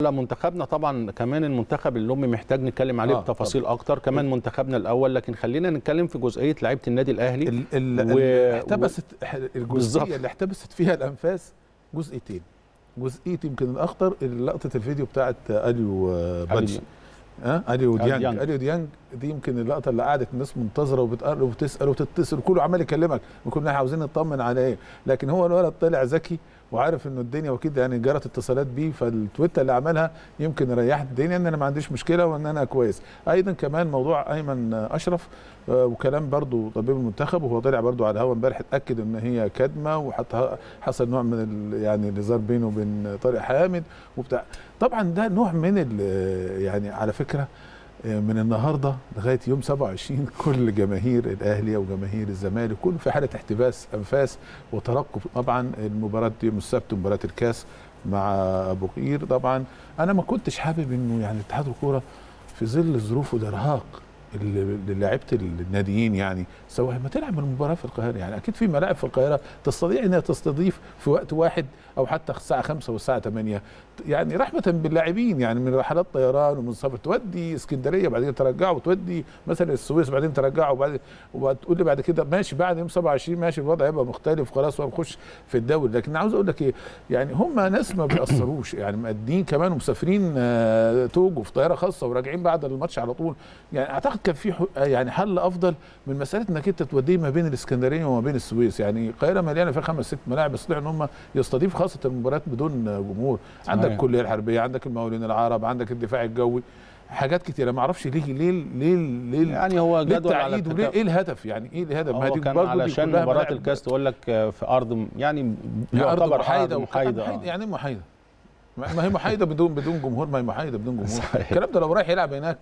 لا منتخبنا طبعا كمان المنتخب اللي محتاج نتكلم عليه آه، آه بتفاصيل اكتر كمان منتخبنا الاول لكن خلينا نتكلم في جزئيه لعيبه النادي الاهلي ال- ال- و- اللي احتبست بالظبط. الجزئيه اللي احتبست فيها الانفاس جزئيتين جزئيه يمكن الاخطر لقطه الفيديو بتاعت اليو آه، بادجي ها اليو أليو ديانج ديانج. اليو ديانج دي يمكن اللقطه اللي قعدت الناس منتظره وبتقرب وتسال وتتصل وكله عمال يكلمك وكنا عاوزين نطمن على ايه لكن هو الولد طلع ذكي وعارف انه الدنيا واكيد يعني جرت اتصالات بيه فالتويته اللي عملها يمكن ريحت الدنيا ان انا ما عنديش مشكله وان انا كويس ايضا كمان موضوع ايمن اشرف آه، وكلام برضو طبيب المنتخب وهو طلع برضو على الهوا امبارح اتاكد ان هي كدمه وحتى حصل نوع من ال- يعني الهزار بينه وبين طارق حامد وبتاع طبعا ده نوع من ال- يعني على فكره آه، من النهارده لغايه يوم 27 كل جماهير الاهلي وجماهير الزمالك كل في حاله احتباس انفاس وترقب طبعا المباراه يوم السبت مباراه الكاس مع ابو قير طبعا انا ما كنتش حابب انه يعني اتحاد الكوره في ظل ظروف الارهاق اللي اللي لعيبه الناديين يعني سواء ما تلعب المباراه في القاهره يعني اكيد في ملاعب في القاهره تستطيع انها تستضيف في وقت واحد او حتى الساعه 5 والساعه 8 يعني رحمه باللاعبين يعني من رحلات طيران ومن سفر تودي اسكندريه بعدين ترجعه وتودي مثلا السويس بعدين ترجعه وبعد وتقول لي بعد كده ماشي بعد يوم 27 ماشي الوضع هيبقى مختلف خلاص وهنخش في الدوري لكن عاوز اقول لك ايه يعني هم ناس ما بيأثروش يعني مقدين كمان ومسافرين آه، توجو في طياره خاصه وراجعين بعد الماتش على طول يعني اعتقد كان في حو- يعني حل افضل من مساله انك انت توديه ما بين الاسكندريه وما بين السويس يعني القاهره مليانه فيها خمس ست ملاعب بس ان هم يستضيفوا خاصه المباريات بدون جمهور عندك صحيح. الكليه الحربيه عندك المقاولين العرب عندك الدفاع الجوي حاجات كتيره ما اعرفش ليه ليه ليه ليه يعني هو ليه جدول على التعقيد وليه التكافؤ. ايه الهدف يعني ايه الهدف هو دي كان برضه دي علشان كلها مباراه ملاعب الكاس تقول لك آه، في ارض يعني يعتبر يعتبر محايده أرض محايده محايده آه. يعني ايه محايده ما ما هي محايده بدون بدون جمهور ما هي محايده بدون جمهور صحيح. الكلام ده لو رايح يلعب هناك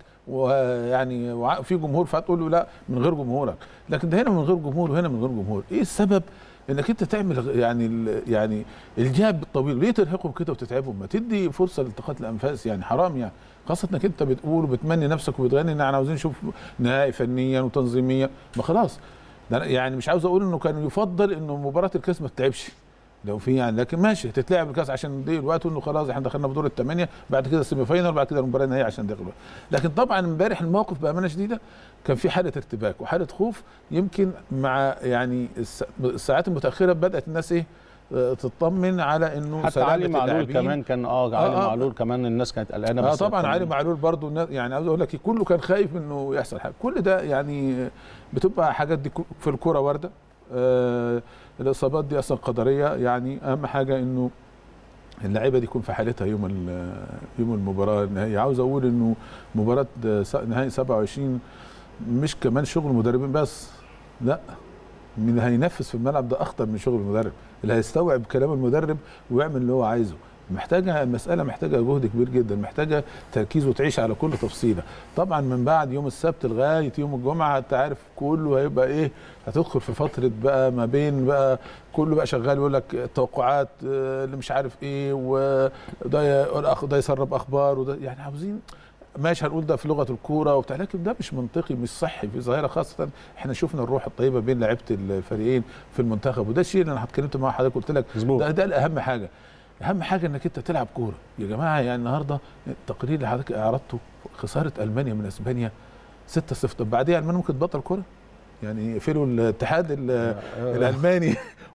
ويعني وع- في جمهور فتقول له لا من غير جمهورك لكن ده هنا من غير جمهور وهنا من غير جمهور ايه السبب انك انت تعمل يعني ال- يعني الجاب الطويل ليه ترهقهم كده وتتعبهم ما تدي فرصه لالتقاط الانفاس يعني حرام يعني خاصه انك انت بتقول وبتمني نفسك وبتغني ان احنا عاوزين نشوف نهائي فنيا وتنظيميا ما خلاص ده أنا يعني مش عاوز اقول انه كان يفضل انه مباراه الكاس ما تتلعبش لو في يعني لكن ماشي تتلعب الكاس عشان دي الوقت انه خلاص احنا دخلنا في دور الثمانيه بعد كده السيمي فاينال بعد كده المباراه النهائيه عشان دخل لكن طبعا امبارح الموقف بامانه شديده كان في حاله ارتباك وحاله خوف يمكن مع يعني الس- الساعات المتاخره بدات الناس ايه آه، تطمن على انه حتى سلامه علي معلول اللاعبين. كمان كان اه علي آه. معلول كمان الناس كانت قلقانه اه بس طبعا كان- علي معلول برضو الناس- يعني عاوز اقول لك كله كان خايف انه يحصل حاجه كل ده يعني بتبقى حاجات دي كو- في الكوره وارده آه الاصابات دي اصلا قدريه يعني اهم حاجه انه اللعيبه دي يكون في حالتها يوم ال- يوم المباراه النهائيه عاوز اقول انه مباراه س- نهائي 27 مش كمان شغل مدربين بس لا من اللي هينفذ في الملعب ده اخطر من شغل المدرب اللي هيستوعب كلام المدرب ويعمل اللي هو عايزه محتاجه المساله محتاجه جهد كبير جدا محتاجه تركيز وتعيش على كل تفصيله طبعا من بعد يوم السبت لغايه يوم الجمعه انت عارف كله هيبقى ايه هتدخل في فتره بقى ما بين بقى كله بقى شغال يقول لك التوقعات آه، اللي مش عارف ايه وده يقول أخ- ده يسرب اخبار وده يعني عاوزين ماشي هنقول ده في لغه الكوره وبتاع لكن ده مش منطقي مش صحي في ظاهره خاصه احنا شفنا الروح الطيبه بين لعيبه الفريقين في المنتخب وده الشيء اللي انا اتكلمت مع حضرتك قلت لك مظبوط ده ده الاهم حاجه اهم حاجه انك انت تلعب كوره يا جماعه يعني النهارده التقرير اللي حضرتك اعرضته خساره المانيا من اسبانيا 6-0 طب بعديها المانيا ممكن تبطل كوره يعني يقفلوا الاتحاد ال- الالماني